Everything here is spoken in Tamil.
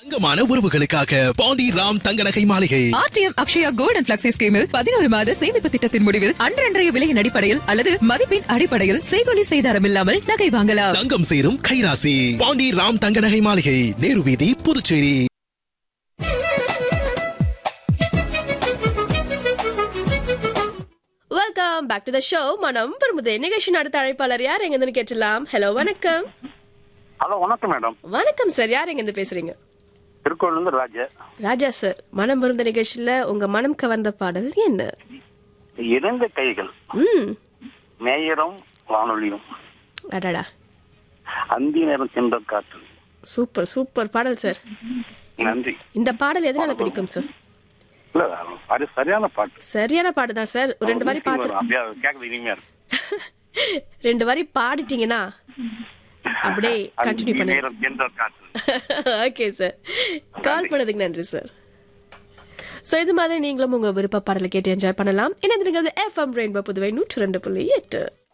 தங்கமான உறவுகளுக்காக பாண்டி ராம் தங்க நகை மாளிகை ஆர்டிஎம் அக்ஷயா கோல்டன் பிளக்ஸி ஸ்கீமில் பதினோரு மாத சேமிப்பு திட்டத்தின் முடிவில் அன்றன்றைய விலையின் அடிப்படையில் அல்லது மதிப்பின் அடிப்படையில் செய்கொலி செய்தாரம் இல்லாமல் நகை வாங்கலாம் தங்கம் சேரும் கைராசி பாண்டி ராம் தங்க நகை மாளிகை நேரு வீதி Puducherry welcome back to the show மனம் விரும்புதே நிகழ்ச்சி அடுத்த அழைப்பாளர் யார் எங்கிருந்து கேட்டலாம் ஹலோ வணக்கம் ஹலோ வணக்கம் மேடம் வணக்கம் சார் யார் எங்கிருந்து பேசுறீங்க திருக்கோவிலிருந்து ராஜா ராஜா சார் மனம் விருந்த நிகழ்ச்சியில உங்க மனம் கவர்ந்த பாடல் என்ன இரண்டு கைகள் ம் மேயரும் வானொலியும் அடடா அந்தி நேரம் சென்ற காற்று சூப்பர் சூப்பர் பாடல் சார் நன்றி இந்த பாடல் எதனால பிடிக்கும் சார் இல்ல அது சரியான பாட்டு சரியான பாட்டு தான் சார் ஒரு ரெண்டு வரி பாத்து வரும். அப்படியே கேட்கறது இனிமையா இருக்கு ரெண்டு வரி பாடிட்டீங்கன்னா அப்படியே கண்டினியூ அந்தி பண்ணி நேரம் சென்ற காற்று ஓகே சார் கால் பண்ணதுக்கு நன்றி சார் ஸோ இது மாதிரி நீங்களும் உங்க விருப்ப பாடலை கேட்டு என்ஜாய் பண்ணலாம் என்ன எஃப்எம் ரெயின்போ புதுவை நூற்று ரெண்டு புள்ளி எட்டு